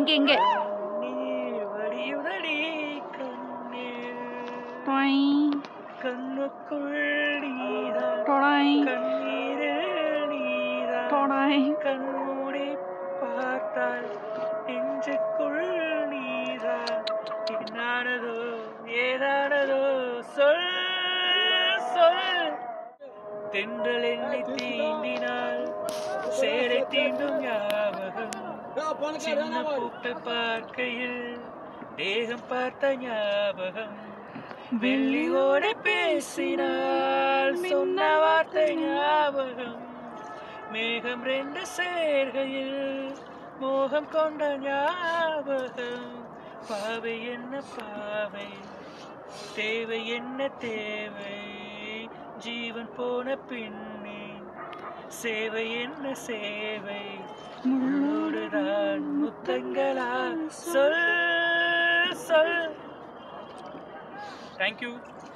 இங்க இங்க நீர் வடியுதடி கண்ணீர் டொய், கண்ணுக்குள் நீதான் டொடாய், கண்ணீரில் நீதான் டொடாய். கண்மூடி பார்த்தால் நெஞ்சுக்குள் நீதான் என்னானதோ ஏதானதோ சொல் சொல் தென்றல் என்னை தீண்டினால் சேரை தீண்டும் ஞாபகம் சின்ன பூக்கள் பார்க்கையில் தேகம் பார்த்த ஞாபகம் வெள்ளியோட பேசினால் சொன்ன வார்த்தை ஞாபகம் மேகம் ரெண்டு சேர்கையில் மோகம் கொண்ட ஞாபகம் பாவை என்ன பாவை தேவை என்ன தேவை ஜீவன் போன பின்னே சேவை என்ன சேவை முள்ளோடுதான் முத்தங்களா சொல் சொல் தேங்க்யூ